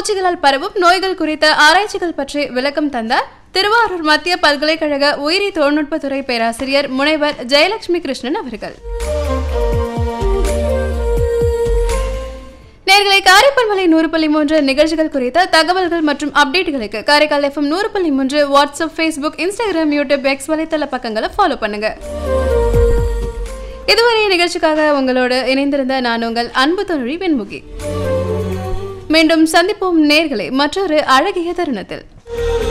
பூச்சிகளால் பரவும் நோய்கள் குறித்த ஆராய்ச்சிகள் பற்றி விளக்கம் தந்தார் திருவாரூர் மத்திய பல்கலைக்கழக உயிரி தொழில்நுட்பத்துறை பேராசிரியர் முனைவர் ஜெயலட்சுமி கிருஷ்ணன் அவர்கள் நேர்களை காரைப்பல் மலை நூறு புள்ளி மூன்று நிகழ்ச்சிகள் குறித்த தகவல்கள் மற்றும் அப்டேட்டுகளுக்கு காரைக்கால் எஃப்எம் நூறு புள்ளி மூன்று WhatsApp Facebook Instagram YouTube X வலைத்தள பக்கங்களை ஃபாலோ பண்ணுங்க இதுவரை நிகழ்ச்சிக்காக உங்களோடு இணைந்திருந்த நான் உங்கள் அன்பு தொழில் வெண்முகி மீண்டும் சந்திப்போம் நேர்களை மற்றொரு அழகிய தருணத்தில்